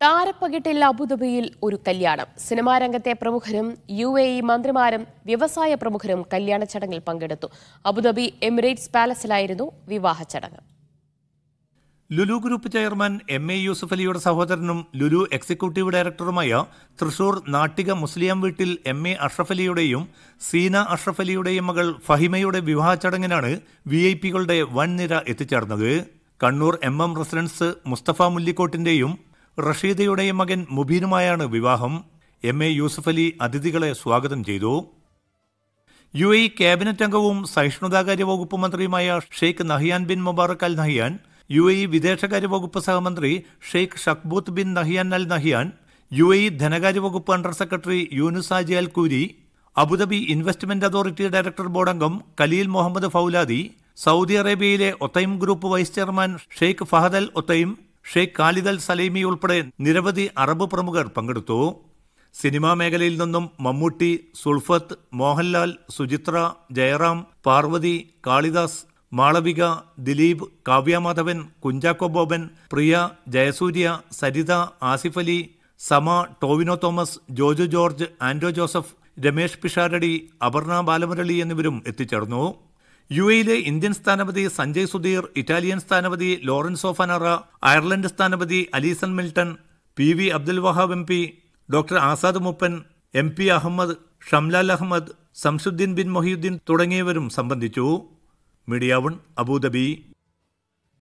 താരപ്പകിട്ടിൽ അബുദാബിയിൽ ഒരു കല്യാണം സിനിമാ രംഗത്തെ പ്രമുഖരും യു എ ഇ മന്ത്രിമാരും വ്യവസായ പ്രമുഖരും കല്യാണ ചടങ്ങിൽ പങ്കെടുത്തു അബുദാബി എമിറേറ്റ്സ് പാലസിലായിരുന്നു വിവാഹ ചടങ്ങ് Lulu group chairman M A Yusuf അലിയുടെ സഹോദരനും ലുലു എക്സിക്യൂട്ടീവ് ഡയറക്ടറുമായ തൃശൂർ നാട്ടിക മുസ്ലിയാം വീട്ടിൽ എം എ അഷ്റഫ് അലിയുടെയും സീന അഷ്റഫ് അലിയുടെയും മകൾ ഫഹിമയുടെ വിവാഹ ചടങ്ങിനാണ് വി ഐ പികളുടെ വൻനിര എത്തിച്ചേർന്നത് Kannur M M residence Mustafa മുല്ലിക്കോട്ടിന്റെയും റഷീദയുടെയും മകൻ മുബീനുമായാണ് വിവാഹം എം എ യൂസഫ് അലി അതിഥികളെ സ്വാഗതം ചെയ്തു യു എ ക്യാബിനറ്റ് അംഗവും സഹിഷ്ണുതാകാര്യ വകുപ്പ് മന്ത്രിയുമായ Sheikh Nahyan bin Mubarak Al Nahyan U A വിദേശകാര്യ വകുപ്പ് സഹമന്ത്രി Sheikh Shakhboot bin Nahyan Al Nahyan U A ധനകാര്യ വകുപ്പ് under secretary Younis Haji Al Khoori Abu Dhabi investment authority director board അംഗം കലീൽ മുഹമ്മദ് ഫൌലാദി സൗദി അറേബ്യയിലെ Othaim group vice chairman Sheikh Fahad Al Othaim Sheikh Khalid Al Salaimi ഉൾപ്പെടെ നിരവധി Arab പ്രമുഖർ പങ്കെടുത്തു cinema മേഖലയിൽ നിന്നും മമ്മൂട്ടി സുൾഫത്ത് മോഹൻലാൽ സുചിത്ര ജയറാം പാർവതി കാളിദാസ് മാളവിക ദിലീപ് കാവ്യമാധവൻ കുഞ്ചാക്കോ ബോബൻ പ്രിയ ജയസൂര്യ സരിത ആസിഫ് അലി സമ ടോവിനോ തോമസ് ജോജു ജോർജ് ആൻഡോ ജോസഫ് രമേഷ് പിഷാരടി അപർണ ബാലമുരളി എന്നിവരും എത്തിച്ചേർന്നു യു എയിലെ ഇന്ത്യൻ സ്ഥാനപതി സഞ്ജയ് സുധീർ ഇറ്റാലിയൻ സ്ഥാനപതി ലോറൻസോ ഫനറ അയർലൻഡ് സ്ഥാനപതി Alison Milton P V Abdul Wahab M P doctor Azad Moopen M P Ahmed Shamlal Ahmed Samsudheen bin Moheedheen തുടങ്ങിയവരും സംബന്ധിച്ചു മീഡിയ വൺ അബുദാബി